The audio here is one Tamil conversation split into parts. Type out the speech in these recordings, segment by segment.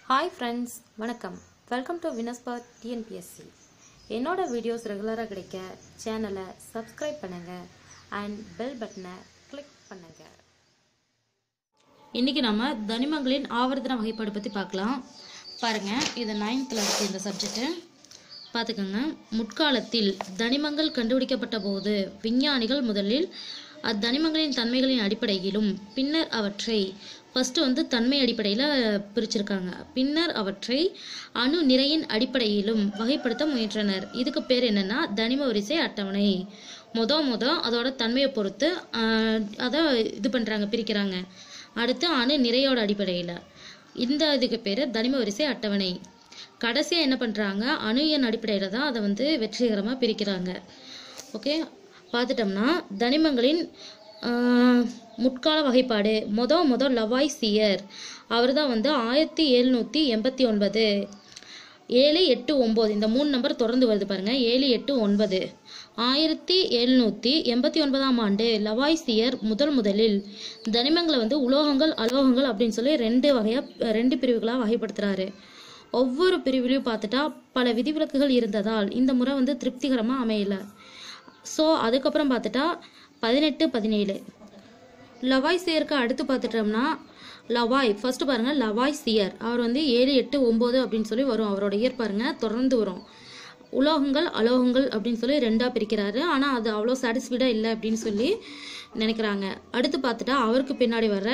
ஹாய் ஃப்ரெண்ட்ஸ் வணக்கம் வெல்கம் டு வினஸ்பர் டிஎன்பிஎஸ்சி என்னோட வீடியோஸ் ரெகுலராக கிடைக்க சேனலை சப்ஸ்கிரைப் பண்ணுங்கள் அண்ட் பெல் பட்டனை கிளிக் பண்ணுங்கள் இன்றைக்கி நம்ம தனிமங்களின் ஆவர்த்தன வகைப்பாடு பற்றி பார்க்கலாம் பாருங்கள் இது நைன்த்தில் இருக்குது இந்த சப்ஜெக்ட்டு பார்த்துக்கோங்க முற்காலத்தில் தனிமங்கள் கண்டுபிடிக்கப்பட்ட போது விஞ்ஞானிகள் முதலில் அத்தனிமங்களின் தன்மைகளின் அடிப்படையிலும் பின்னர் அவற்றை ஃபஸ்ட்டு வந்து தன்மை அடிப்படையில் பிரிச்சிருக்காங்க பின்னர் அவற்றை அணு நிறையின் அடிப்படையிலும் வகைப்படுத்த முயன்றனர் இதுக்கு பேர் என்னன்னா தனிம வரிசை அட்டவணை மொத மொத அதோட தன்மையை பொறுத்து ஆஹ், அதை இது பண்ணுறாங்க பிரிக்கிறாங்க அடுத்து அணு நிறையோட அடிப்படையில் இந்த இதுக்கு பேர் தனிம வரிசை அட்டவணை கடைசியாக என்ன பண்ணுறாங்க அணு எண் அடிப்படையில் தான் அதை வந்து வெற்றிகரமாக பிரிக்கிறாங்க ஓகே பார்த்துட்டோம்னா தனிமங்களின் ஆஹ், முற்கால வகைப்பாடு மொத மொத லவாய் சியர் அவர் தான் வந்து ஆயிரத்தி எழுநூற்றி எண்பத்தி ஒன்பது ஏழு எட்டு ஒம்பது இந்த மூணு நம்பர் தொடர்ந்து வருது பாருங்க ஏழு எட்டு ஒன்பது ஆயிரத்தி எழுநூற்றி எண்பத்தி ஒன்பதாம் ஆண்டு லவாய்சியர் முதல் முதலில் தனிமங்களை வந்து உலோகங்கள் அலோகங்கள் அப்படின்னு சொல்லி ரெண்டு வகையாக ரெண்டு பிரிவுகளாக வகைப்படுத்துறாரு ஒவ்வொரு பிரிவிலையும் பார்த்துட்டா பல விதிவிலக்குகள் இருந்ததால் இந்த முறை வந்து திருப்திகரமாக அமையல ஸோ அதுக்கப்புறம் பார்த்துட்டா பதினெட்டு பதினேழு லவாய் சியருக்கு அடுத்து பார்த்துட்டோம்னா லவாய் ஃபர்ஸ்ட் பாருங்க லவாய் சியர் அவர் வந்து ஏழு எட்டு ஒம்பது அப்படின்னு சொல்லி வரும் அவரோட இயர் பாருங்க தொடர்ந்து வரும் உலோகங்கள் அலோகங்கள் அப்படின்னு சொல்லி ரெண்டாக பிரிக்கிறாரு ஆனால் அது அவ்வளோ சாட்டிஸ்ஃபைடாக இல்லை அப்படின்னு சொல்லி நினைக்கிறாங்க அடுத்து பார்த்துட்டா அவருக்கு பின்னாடி வர்ற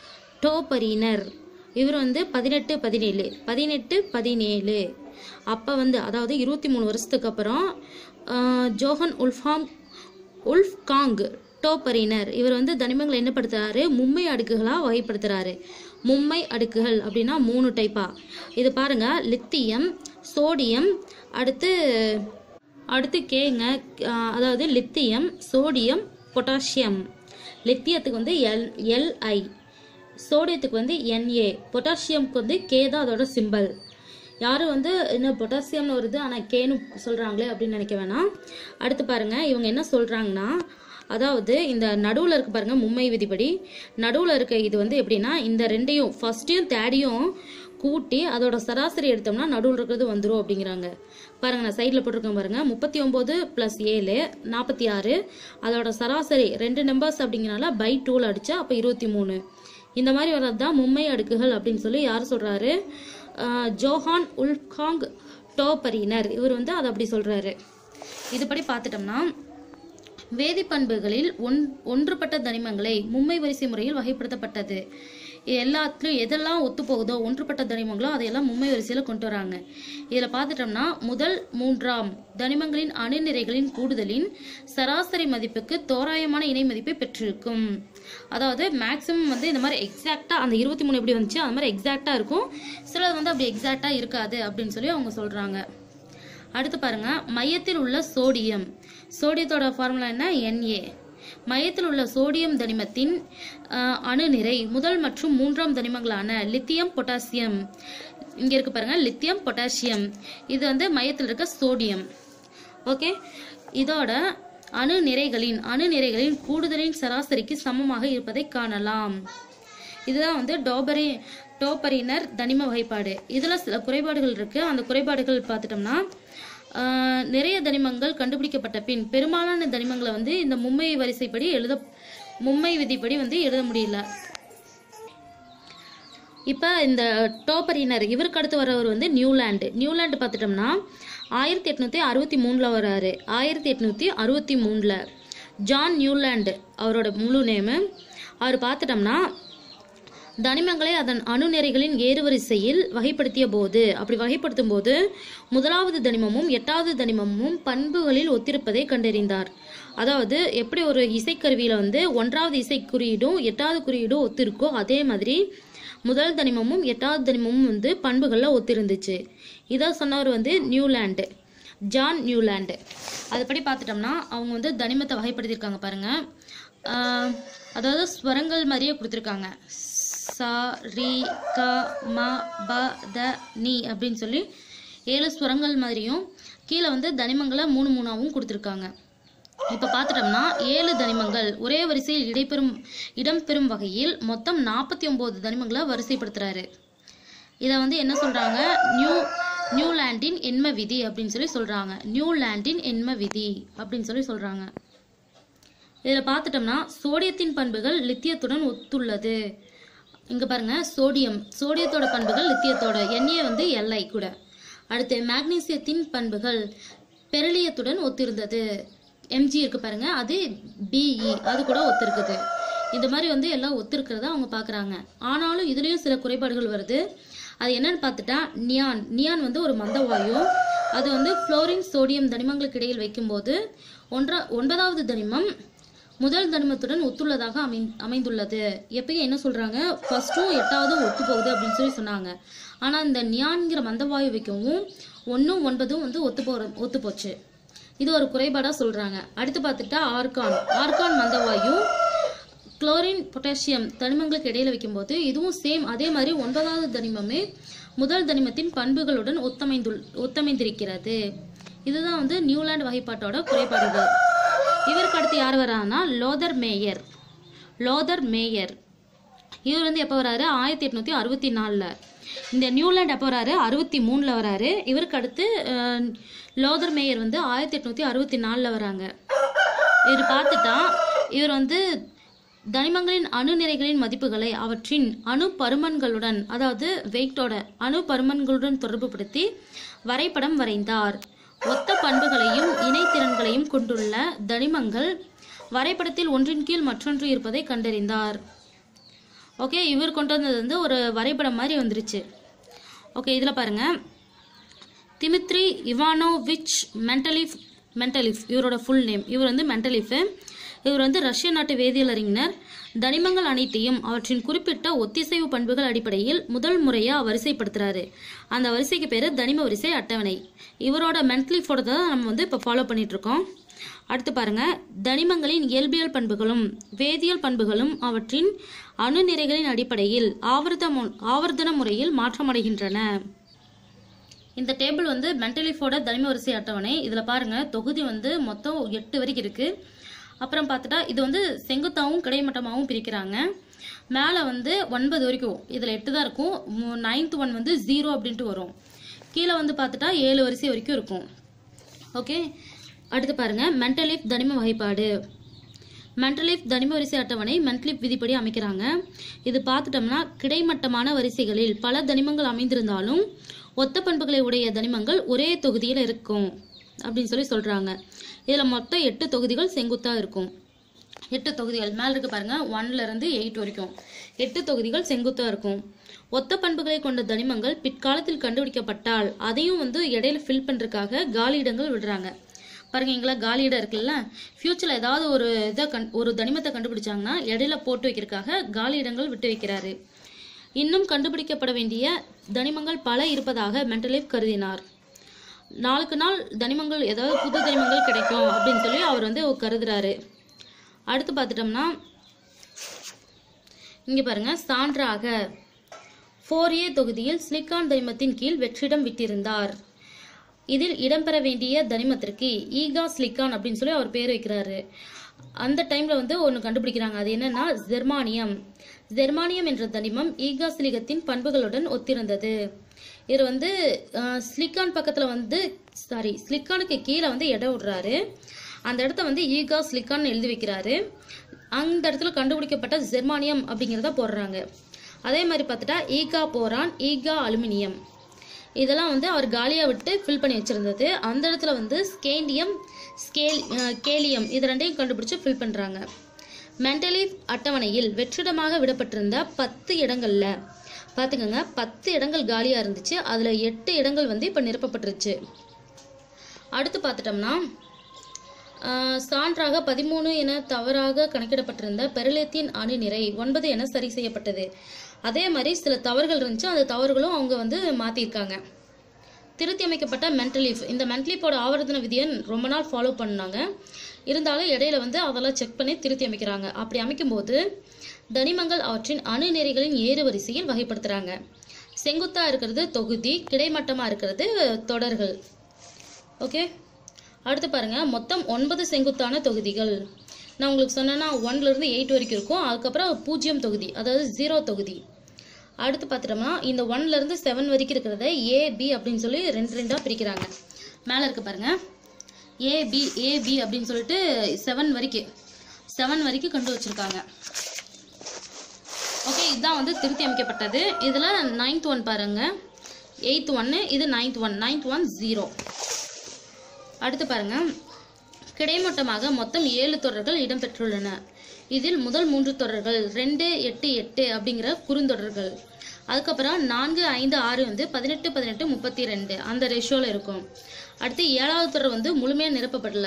டோபரினர் இவர் வந்து பதினெட்டு பதினேழு பதினெட்டு பதினேழு அப்போ வந்து அதாவது இருபத்தி மூணு வருஷத்துக்கு அப்புறம் ஆஹ், ஜோஹன் உல்ஃபாம் உல்ஃப் காங் டோப்பரினர் இவர் வந்து தனிமங்களை என்ன படுத்துறாரு மும்மை அடுக்குகளாக வகைப்படுத்துறாரு மும்மை அடுக்குகள் அப்படின்னா மூணு டைப்பா இது பாருங்க லித்தியம் சோடியம் அடுத்து அடுத்து கேங்க ஆஹ், அதாவது லித்தியம் சோடியம் பொட்டாசியம் லித்தியத்துக்கு வந்து எல் எல்ஐ சோடியத்துக்கு வந்து என்ஏ பொட்டாசியம்க்கு வந்து கே தான் அதோட சிம்பல் யாரும் வந்து என்ன பொட்டாசியம்னு வருது ஆனால் கேன்னு சொல்கிறாங்களே அப்படின்னு நினைக்க வேணாம் அடுத்து பாருங்க இவங்க என்ன சொல்கிறாங்கன்னா அதாவது இந்த நடுவில் இருக்கு பாருங்க மும்மை விதிப்படி நடுவில் இருக்க இது வந்து எப்படின்னா இந்த ரெண்டையும் ஃபர்ஸ்ட்டையும் தேர்டையும் கூட்டி அதோட சராசரி எடுத்தோம்னா நடுவில் இருக்கிறது வந்துடும் அப்படிங்கிறாங்க பாருங்க நான் சைடில் போட்டிருக்கேன் பாருங்க முப்பத்தி ஒம்பது ப்ளஸ் ஏழு நாற்பத்தி ஆறு அதோட சராசரி ரெண்டு நம்பர்ஸ் அப்படிங்கிறனால பை டூவில் அடிச்சா அப்போ இருபத்தி மூணு இந்த மாதிரி வர்றது தான் மும்மை அடுக்குகள் அப்படின்னு சொல்லி யார் சொல்றாரு ஆஹ் ஜோஹான் உல்காங் டோப்பரினர் இவர் வந்து அதை அப்படி சொல்றாரு இதுபடி பார்த்துட்டோம்னா வேதிப்பண்புகளில் ஒன் ஒன்றுபட்ட தனிமங்களை மும்மை வரிசை முறையில் வகைப்படுத்தப்பட்டது இது எல்லாத்துலயும் எதெல்லாம் ஒத்து போகுதோ ஒன்றுபட்ட தனிமங்களோ அதையெல்லாம் மும்மை வரிசையில கொண்டு வராங்க இதுல பார்த்துட்டோம்னா முதல் மூன்றாம் தனிமங்களின் அணுநிறைகளின் கூடுதலின் சராசரி மதிப்புக்கு தோராயமான இணை மதிப்பை பெற்றிருக்கும் அதாவது மேக்ஸிமம் வந்து இந்த மாதிரி எக்ஸாக்டா அந்த இருபத்தி மூணு எப்படி வந்துச்சு அந்த மாதிரி எக்ஸாக்டா இருக்கும் சிலது வந்து அப்படி எக்ஸாக்டா இருக்காது அப்படின்னு சொல்லி அவங்க சொல்றாங்க அடுத்து பாருங்க மையத்தில் உள்ள சோடியம் சோடியத்தோட ஃபார்முலா என்ன NA மையத்தில் உள்ள சோடியம் தனிமத்தின் ஆஹ், அணுநிறை முதல் மற்றும் மூன்றாம் தனிமங்களான லித்தியம் பொட்டாசியம் இங்க இருக்கு பாருங்க லித்தியம் பொட்டாசியம் இது வந்து மையத்தில் இருக்க சோடியம் ஓகே இதோட அணு நிறைகளின் அணு நிறைகளின் கூடுதலின் சராசரிக்கு சமமாக இருப்பதை காணலாம் இதுதான் வந்து டோபரி டோப்பரினர் தனிம வகைப்பாடு இதில் சில குறைபாடுகள் இருக்கு அந்த குறைபாடுகள் பார்த்துட்டோம்னா ஆஹ், நிறைய தனிமங்கள் கண்டுபிடிக்கப்பட்ட பின் பெரும்பாலான தனிமங்களை வந்து இந்த மும்மை வரிசைப்படி எழுத மும்மை விதிப்படி வந்து எழுத முடியல இப்போ இந்த டோப்பரினர் இவருக்கு அடுத்து வரவர் வந்து நியூலாண்டு நியூலாண்டு பார்த்துட்டோம்னா ஆயிரத்தி எட்நூற்றி அறுபத்தி மூணில் வராரு ஆயிரத்தி எட்நூற்றி அறுபத்தி மூணில் ஜான் நியூலாண்டு அவரோட முழு நேமு அவர் பார்த்துட்டோம்னா தனிமங்களை அதன் அணுநெறிகளின் ஏறுவரிசையில் வகைப்படுத்திய போது அப்படி வகைப்படுத்தும் போது முதலாவது தனிமமும் எட்டாவது தனிமமும் பண்புகளில் ஒத்திருப்பதை கண்டறிந்தார் அதாவது எப்படி ஒரு இசைக்கருவியில வந்து ஒன்றாவது இசை குறியீடும் எட்டாவது குறியீடும் ஒத்திருக்கோ அதே மாதிரி முதல் தனிமமும் எட்டாவது தனிமமும் வந்து பண்புகளில் ஒத்திருந்துச்சு இதை சொன்னவர் வந்து நியூலாண்டு ஜான் நியூலாண்டு அதுபடி பார்த்துட்டோம்னா அவங்க வந்து தனிமத்தை வகைப்படுத்தியிருக்காங்க பாருங்க ஆஹ் அதாவது ஸ்வரங்கள் மாதிரியே கொடுத்துருக்காங்க சா ரி க ம ப த நீ அப்படின்னு சொல்லி ஏழு ஸ்வரங்கள் மாதிரியும் கீழே வந்து தனிமங்களை மூணு மூணாவும் கொடுத்துருக்காங்க இப்போ பார்த்துட்டோம்னா ஏழு தனிமங்கள் ஒரே வரிசையில் இடைபெறும் இடம்பெறும் வகையில் மொத்தம் நாற்பத்தி ஒன்பது தனிமங்களை வரிசைப்படுத்துறாரு இதை வந்து என்ன சொல்கிறாங்க நியூ நியூலாண்டின் எண்ம விதி அப்படின்னு சொல்லி சொல்கிறாங்க நியூலாண்டின் எண்ம விதி அப்படின்னு சொல்லி சொல்கிறாங்க இதில் பார்த்துட்டோம்னா சோடியத்தின் பண்புகள் லித்தியத்துடன் ஒத்துள்ளது இங்கே பாருங்க சோடியம் சோடியத்தோட பண்புகள் லித்தியத்தோட எண்ணெயை வந்து எல்ஐ கூட அடுத்து மேக்னீசியத்தின் பண்புகள் பெரிலியத்துடன் ஒத்திருந்தது எம்ஜி இருக்கு பாருங்க அது பிஇ அது கூட ஒத்திருக்குது இந்த மாதிரி வந்து எல்லாம் ஒத்திருக்கிறத அவங்க பார்க்குறாங்க ஆனாலும் இதுலேயும் சில குறைபாடுகள் வருது அது என்னன்னு பார்த்துட்டா நியான் நியான் வந்து ஒரு மந்த வாயு அது வந்து ஃப்ளோரின் சோடியம் தனிமங்களுக்கு இடையில் வைக்கும்போது ஒன்றா ஒன்பதாவது தனிமம் முதல் தனிமத்துடன் ஒத்துள்ளதாக அமை அமைந்துள்ளது எப்பயும் என்ன சொல்றாங்க ஃபர்ஸ்ட்டும் எட்டாவதும் ஒத்து போகுது அப்படின்னு சொல்லி சொன்னாங்க ஆனா இந்த நியான்கிற மந்தவாயு வைக்கவும் ஒன்றும் ஒன்பதும் வந்து ஒத்து போற ஒத்து போச்சு இது ஒரு குறைபாடா சொல்றாங்க அடுத்து பார்த்துட்டா ஆர்கான் ஆர்கான் மந்தவாயு குளோரின் பொட்டாசியம் தனிமங்களுக்கு இடையில வைக்கும்போது இதுவும் சேம் அதே மாதிரி ஒன்பதாவது தனிமமே முதல் தனிமத்தின் பண்புகளுடன் ஒத்தமைந்துள் ஒத்தமைந்திருக்கிறது இதுதான் வந்து நியூலாந்து வகைப்பாட்டோட குறைபாடுகள் இவருக்கு அடுத்து யார் வராங்கன்னா லோதர் மேயர் லோதர் மேயர் இவர் வந்து எப்போ வராரு ஆயிரத்தி எட்நூத்தி அறுபத்தி நாலில் இந்த நியூலாந்து எப்போ வராரு அறுபத்தி மூணில் வராரு இவருக்கு அடுத்து அஹ், லோதர் மேயர் வந்து ஆயிரத்தி எட்நூத்தி அறுபத்தி நாலில் வராங்க இவர் பார்த்துட்டா இவர் வந்து தனிமங்களின் அணு நிறைகளின் மதிப்புகளை அவற்றின் அணு பருமன்களுடன் அதாவது வெயிட்டோட அணு பருமன்களுடன் தொடர்புபடுத்தி வரைபடம் வரைந்தார் ஒத்த பண்புகளையும் இணைத்திறன்களையும் கொண்டுள்ள தனிமங்கள் வரைபடத்தில் ஒன்றின் கீழ் மற்றொன்று இருப்பதை கண்டறிந்தார் ஓகே இவர் கொண்டு வந்தது வந்து ஒரு வரைபடம் மாதிரி வந்துருச்சு ஓகே இதில் பாருங்க திமித்ரி இவானோவிச் மென்டலிஃப் மென்டலிஃப் இவரோட ஃபுல் நேம் இவர் வந்து மென்டலிஃப் இவர் வந்து ரஷ்ய நாட்டு வேதியியல் அறிஞர் தனிமங்கள் அனைத்தையும் அவற்றின் குறிப்பிட்ட ஒத்திசைவு பண்புகள் அடிப்படையில் முதல் முறையா வரிசைப்படுத்துறாரு அந்த வரிசைக்கு பேரு தனிம வரிசை அட்டவணை இவரோட மென்டலிஃபோட தான் நம்ம வந்து இப்போ ஃபாலோ பண்ணிட்டு இருக்கோம் அடுத்து பாருங்க தனிமங்களின் இயல்பியல் பண்புகளும் வேதியியல் பண்புகளும் அவற்றின் அணு நிறைகளின் அடிப்படையில் ஆவர்த்த மு- ஆவர்த்தன முறையில் மாற்றமடைகின்றன இந்த டேபிள் வந்து மென்டலிஃபோட தனிம வரிசை அட்டவணை இதில் பாருங்க தொகுதி வந்து மொத்தம் எட்டு வரைக்கும் இருக்கு அப்புறம் பார்த்துட்டா இது வந்து செங்குத்தாவும் கிடைமட்டமாகவும் பிரிக்கிறாங்க மேலே வந்து ஒன்பது வரைக்கும் இதில் எட்டு தான் இருக்கும் நைன்த் ஒன் வந்து ஜீரோ அப்படின்ட்டு வரும் கீழே வந்து பார்த்துட்டா ஏழு வரிசை வரைக்கும் இருக்கும் ஓகே அடுத்து பாருங்க மென்டலிஃப் தனிம வகைப்பாடு மென்டலிஃப் தனிம வரிசை அட்டவணை மென்டலிஃப் விதிப்படி அமைக்கிறாங்க இது பார்த்துட்டோம்னா கிடைமட்டமான வரிசைகளில் பல தனிமங்கள் அமைந்திருந்தாலும் ஒத்த பண்புகளை உடைய தனிமங்கள் ஒரே தொகுதியில் இருக்கும் அப்படின்னு சொல்லி சொல்றாங்க இதுல மொத்தம் எட்டு தொகுதிகள் செங்குத்தா இருக்கும் எட்டு தொகுதிகள் மேல இருக்கு பாருங்க ஒன்ல இருந்து எயிட் வரைக்கும் எட்டு தொகுதிகள் செங்குத்தா இருக்கும் ஒத்த பண்புகளை கொண்ட தனிமங்கள் பிற்காலத்தில் கண்டுபிடிக்கப்பட்டால் அதையும் வந்து இடையில ஃபில் பண்றதுக்காக காலி இடங்கள் விடுறாங்க பாருங்க இங்களா காலி இடம் இருக்குல்ல ஃபியூச்சர்ல ஏதாவது ஒரு இதை கண் ஒரு தனிமத்தை கண்டுபிடிச்சாங்கன்னா இடையில போட்டு வைக்கிறதுக்காக காலி இடங்கள் விட்டு வைக்கிறாரு இன்னும் கண்டுபிடிக்கப்பட வேண்டிய தனிமங்கள் பல இருப்பதாக மென்டலிஃப் கருதினார் நாளுக்கு நாள் தனிமங்கள் ஏதாவது புது தனிமங்கள் கிடைக்கும் அப்படின்னு சொல்லி அவர் வந்து கருதுறாரு அடுத்து பார்த்துட்டோம்னா இங்க பாருங்க சான்றாக ஃபோர் ஏ தொகுதியில் சிலிக்கான் தனிமத்தின் கீழ் வெற்றிடம் விட்டிருந்தார் இதில் இடம்பெற வேண்டிய தனிமத்திற்கு ஈகா சிலிக்கான் அப்படின்னு சொல்லி அவர் பேர் வைக்கிறாரு அந்த டைம்ல வந்து ஒன்று கண்டுபிடிக்கிறாங்க அது என்னன்னா ஜெர்மானியம் ஜெர்மானியம் என்ற தனிமம் ஈகா சிலிகத்தின் பண்புகளுடன் ஒத்திருந்தது இது வந்து அஹ், சிலிக்கான் பக்கத்துல வந்து சாரி சிலிக்கானுக்கு கீழே வந்து இடம் விடுறாரு அந்த இடத்த வந்து ஈகா சிலிக்கான் எழுதி வைக்கிறாரு அந்த இடத்துல கண்டுபிடிக்கப்பட்ட ஜெர்மானியம் அப்படிங்கிறத போடுறாங்க அதே மாதிரி பார்த்துட்டா ஈகா போரான் ஈகா அலுமினியம் இதெல்லாம் வந்து அவர் காலியாக விட்டு ஃபில் பண்ணி வச்சிருந்தது அந்த இடத்துல வந்து ஸ்கேண்டியம் ஸ்கேல் அஹ், கேலியம் இது ரெண்டையும் கண்டுபிடிச்சு ஃபில் பண்ணுறாங்க மென்டலி அட்டவணையில் வெற்றிடமாக விடப்பட்டிருந்த பத்து இடங்கள்ல பார்த்துக்கோங்க பத்து இடங்கள் காலியாக இருந்துச்சு அதில் எட்டு இடங்கள் வந்து இப்போ நிரப்பப்பட்டுருச்சு அடுத்து பார்த்துட்டோம்னா ஆஹ், சான்றாக பதிமூணு என தவறாக கணக்கிடப்பட்டிருந்த பெருலேத்தின் அணு நிறை ஒன்பது என சரி செய்யப்பட்டது அதே மாதிரி சில தவறுகள் இருந்துச்சு அந்த தவறுகளும் அவங்க வந்து மாற்றிருக்காங்க திருத்தி அமைக்கப்பட்ட மென்டலீஃப் இந்த மென்டலீஃபோட ஆவர்த்தன விதியை ரொம்ப நாள் ஃபாலோ பண்ணாங்க இருந்தாலும் இடையில வந்து அதெல்லாம் செக் பண்ணி திருத்தி அமைக்கிறாங்க அப்படி அமைக்கும்போது தனிமங்கள் அவற்றின் அணு நெறிகளின் ஏறு வரிசையில் வகைப்படுத்துறாங்க செங்குத்தா இருக்கிறது தொகுதி கிடைமட்டமா இருக்கிறது தொடர்கள் ஓகே அடுத்து பாருங்க மொத்தம் ஒன்பது செங்குத்தான தொகுதிகள் நான் உங்களுக்கு சொன்னேன்னா ஒன்ல இருந்து எயிட் வரைக்கும் இருக்கும் அதுக்கப்புறம் பூஜ்ஜியம் தொகுதி அதாவது ஜீரோ தொகுதி அடுத்து பார்த்துட்டோம்னா இந்த ஒன்ல இருந்து செவன் வரைக்கும் இருக்கிறத ஏ பி அப்படின்னு சொல்லி ரெண்டு ரெண்டா பிரிக்கிறாங்க மேலே இருக்கு பாருங்க ஏ பி ஏ பி அப்படின்னு சொல்லிட்டு செவன் வரைக்கும் செவன் வரைக்கும் கொண்டு வச்சிருக்காங்க ஓகே இதுதான் வந்து திருத்தி அமைக்கப்பட்டது இதில் நைன்த் ஒன் பாருங்க எயித் ஒன்று இது ninth one ninth one zero அடுத்து பாருங்க கிடைமட்டமாக மொத்தம் ஏழு தொடர்கள் இடம்பெற்றுள்ளன இதில் முதல் மூன்று தொடர்கள் ரெண்டு எட்டு எட்டு அப்படிங்கிற குறுந்தொடர்கள் அதுக்கப்புறம் நான்கு ஐந்து ஆறு வந்து பதினெட்டு பதினெட்டு முப்பத்தி ரெண்டு அந்த ரேஷியோவில் இருக்கும் அடுத்து ஏழாவது தொடர் வந்து முழுமையாக நிரப்பப்படல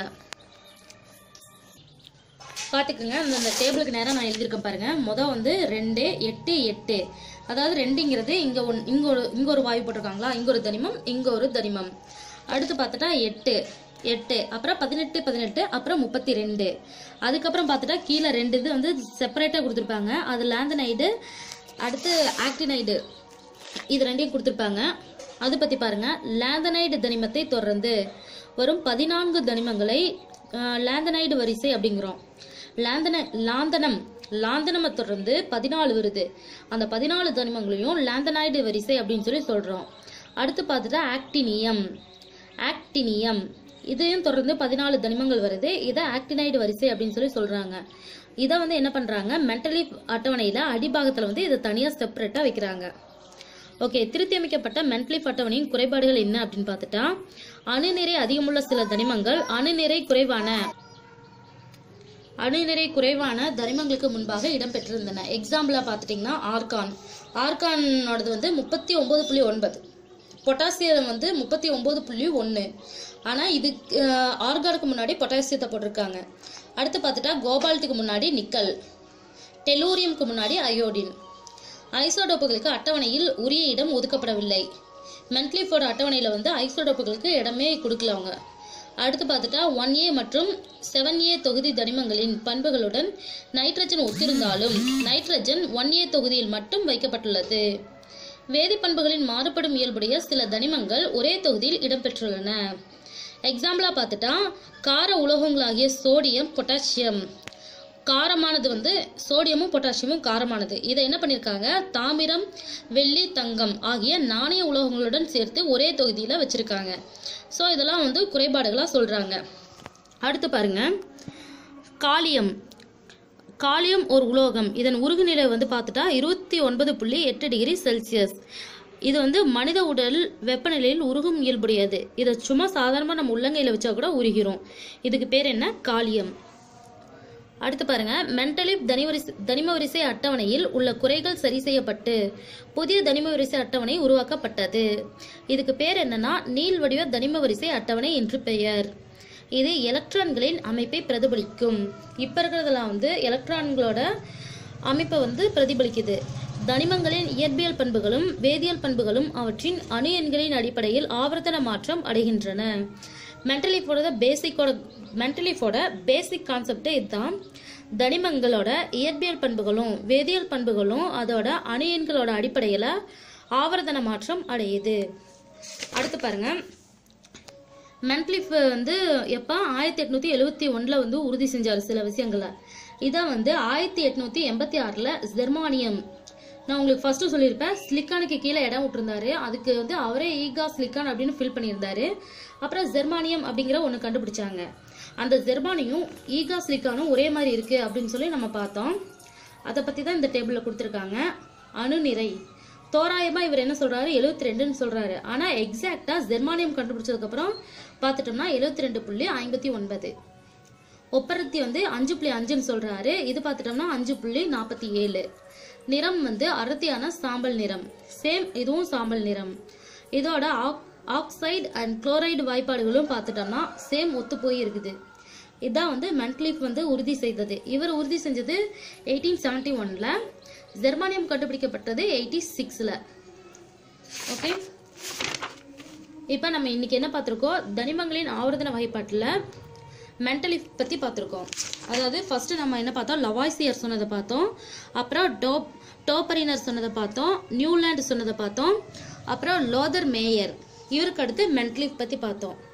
பார்த்துக்குங்க அந்த அந்த டேபிளுக்கு நேரம் நான் எழுதியிருக்கேன் பாருங்க மொதல் வந்து ரெண்டு எட்டு எட்டு அதாவது ரெண்டுங்கிறது இங்கே ஒன் இங்கே ஒரு இங்கே ஒரு வாயு போட்டிருக்காங்களா இங்கே ஒரு தனிமம் இங்கே ஒரு தனிமம் அடுத்து பார்த்துட்டா எட்டு எட்டு அப்புறம் பதினெட்டு பதினெட்டு அப்புறம் முப்பத்தி ரெண்டு அதுக்கப்புறம் பார்த்துட்டா கீழே ரெண்டு இது வந்து செப்பரேட்டாக கொடுத்துருப்பாங்க அது லேந்தனைடு அடுத்து ஆக்டினைடு இது ரெண்டையும் கொடுத்துருப்பாங்க அது பற்றி பாருங்க லேந்தனைடு தனிமத்தை தொடர்ந்து வரும் பதினான்கு தனிமங்களை அஹ், லேந்தனைடு வரிசை அப்படிங்கிறோம் லேந்தன லாந்தனம் லாந்தனமை தொடர்ந்து பதினாலு வருது அந்த பதினாலு தனிமங்களையும் லேந்தனைடு வரிசை அப்படின்னு சொல்லி சொல்கிறோம் அடுத்து பார்த்துட்டா ஆக்டினியம் ஆக்டினியம் இதையும் தொடர்ந்து பதினாலு தனிமங்கள் வருது இதை ஆக்டினைடு வரிசை அப்படின்னு சொல்லி சொல்றாங்க இதை வந்து என்ன பண்றாங்க மென்டலி அட்டவணையில அடிபாகத்துல வந்து இதை தனியா செப்பரேட்டா வைக்கிறாங்க ஓகே திருத்தி அமைக்கப்பட்ட மென்டலிப் அட்டவணையின் குறைபாடுகள் என்ன அப்படின்னு பார்த்துட்டா அணுநிறை அதிகமுள்ள சில தனிமங்கள் அணுநிறை குறைவான அணுநிறை குறைவான தனிமங்களுக்கு முன்பாக இடம்பெற்றிருந்தன எக்ஸாம்பிளா பார்த்துட்டிங்கன்னா ஆர்கான் ஆர்கானோடது வந்து முப்பத்தி ஒன்பது புள்ளி ஒன்பது பொட்டாசியம் வந்து முப்பத்தி ஒன்பது புள்ளி ஒன்று ஆனால் இது ஆர்கானுக்கு முன்னாடி பொட்டாசியத்தை போட்டிருக்காங்க அடுத்து பார்த்துட்டா கோபால்ட்டுக்கு முன்னாடி நிக்கல் டெலூரியம்க்கு முன்னாடி அயோடின் ஐசோடோப்புகளுக்கு அட்டவணையில் உரிய இடம் ஒதுக்கப்படவில்லை மென்க்லிஃபோட அட்டவணையில் வந்து ஐசோடோப்புகளுக்கு இடமே கொடுக்கல அவங்க அடுத்து பார்த்துட்டா ஒன் ஏ மற்றும் செவன் ஏ தொகுதி தனிமங்களின் பண்புகளுடன் நைட்ரஜன் ஒத்திருந்தாலும் நைட்ரஜன் ஒன் ஏ தொகுதியில் மட்டும் வைக்கப்பட்டுள்ளது வேதிப்பண்புகளின் மாறுபடும் இயல்புடைய சில தனிமங்கள் ஒரே தொகுதியில் இடம்பெற்றுள்ளன எக்ஸாம்பிளா பார்த்துட்டா கார உலோகங்களாகிய சோடியம் பொட்டாசியம் காரமானது வந்து சோடியமும் பொட்டாசியமும் காரமானது இதை என்ன பண்ணியிருக்காங்க தாமிரம் வெள்ளி தங்கம் ஆகிய நாணய உலோகங்களுடன் சேர்த்து ஒரே தொகுதியில் வச்சிருக்காங்க ஸோ இதெல்லாம் வந்து குறைபாடுகளாக சொல்றாங்க அடுத்து பாருங்க காலியம் காலியம் ஒரு உலோகம் இதன் உருகுநிலை வந்து பார்த்துட்டா இருபத்தி ஒன்பது புள்ளி எட்டு டிகிரி செல்சியஸ் இது வந்து மனித உடல் வெப்பநிலையில் உருகும் இயல்புடையது இதை சும்மா சாதாரணமாக நம்ம உள்ளங்கையில் வச்சா கூட உருகிறோம் இதுக்கு பேர் என்ன காலியம் அடுத்து பாருங்க மென்டலிப் தனிவரிசை தனிம வரிசை அட்டவணையில் உள்ள குறைகள் சரி செய்யப்பட்டு புதிய தனிம வரிசை அட்டவணை உருவாக்கப்பட்டது இதுக்கு பேர் என்னன்னா நீள் வடிவ தனிம வரிசை அட்டவணை என்று பெயர் இது எலக்ட்ரான்களின் அமைப்பை பிரதிபலிக்கும் இப்போ இருக்கிறதுலாம் வந்து எலக்ட்ரான்களோட அமைப்பை வந்து பிரதிபலிக்குது தனிமங்களின் இயற்பியல் பண்புகளும் வேதியியல் பண்புகளும் அவற்றின் அணு எண்களின் அடிப்படையில் ஆவர்த்தன மாற்றம் அடைகின்றன மென்டலிஃபோட பேசிக்கோட மென்டலிஃபோட பேசிக் கான்செப்டே இதுதான் தனிமங்களோட இயற்பியல் பண்புகளும் வேதியியல் பண்புகளும் அதோட அணு எண்களோட அடிப்படையில் ஆவர்த்தன மாற்றம் அடையுது அடுத்து பாருங்க மென்ட்லிஃப் வந்து எப்போ ஆயிரத்தி எட்நூத்தி எழுவத்தி ஒன்றில் வந்து உறுதி செஞ்சார் சில விஷயங்களை இதை வந்து ஆயிரத்தி எட்நூத்தி எண்பத்தி ஆறில் ஜெர்மானியம் நான் உங்களுக்கு ஃபர்ஸ்ட் சொல்லியிருப்பேன் ஸ்லிக்கானுக்கு கீழே இடம் விட்டுருந்தாரு அதுக்கு வந்து அவரே ஈகா ஸ்லிக்கான் அப்படின்னு ஃபில் பண்ணியிருந்தாரு அப்புறம் ஜெர்மானியம் அப்படிங்கிற ஒன்று கண்டுபிடிச்சாங்க அந்த ஜெர்மானியும் ஈகா ஸ்லிக்கானும் ஒரே மாதிரி இருக்கு அப்படின்னு சொல்லி நம்ம பார்த்தோம் அதை பற்றி தான் இந்த டேபிளில் கொடுத்துருக்காங்க அணுநிறை தோராயமா இவர் என்ன சொல்றாரு 72 ரெண்டுன்னு சொல்றாரு ஆனா எக்ஸாக்டா ஜெர்மானியம் கண்டுபிடிச்சதுக்கு அப்புறம் பார்த்துட்டோம்னா எழுபத்தி ரெண்டு புள்ளி ஐம்பத்தி ஒன்பது ஒப்பரத்தி வந்து அஞ்சு புள்ளி அஞ்சுன்னு சொல்றாரு இது பார்த்துட்டோம்னா அஞ்சு புள்ளி நாற்பத்தி ஏழு நிறம் வந்து அடர்த்தியான சாம்பல் நிறம் சேம் இதுவும் சாம்பல் நிறம் இதோட ஆக்சைடு அண்ட் குளோரைடு வாய்ப்பாடுகளும் பார்த்துட்டோம்னா சேம் ஒத்து போய் இருக்குது இதான் வந்து மென்ட்லிஃப் வந்து உறுதி செய்தது இவர் உறுதி செஞ்சது எயிட்டீன் செவன்டி ஒன்ல ஜெர்மானியம் கண்டுபிடிக்கப்பட்டது எயிட்டி சிக்ஸில் ஓகே இப்போ நம்ம இன்னைக்கு என்ன பார்த்துருக்கோம் தனிமங்களின் ஆவர்த்தன வகைப்பாட்டில் மென்டலி பற்றி பார்த்துருக்கோம் அதாவது ஃபர்ஸ்ட் நம்ம என்ன பார்த்தோம் லவாய்சியர் சொன்னதை பார்த்தோம் அப்புறம் டோப் டோப்பரினர் சொன்னதை பார்த்தோம் நியூலாண்ட் சொன்னதை பார்த்தோம் அப்புறம் லோதர் மேயர் இவருக்கு அடுத்து மென்ட்லிஃப் பற்றி பார்த்தோம்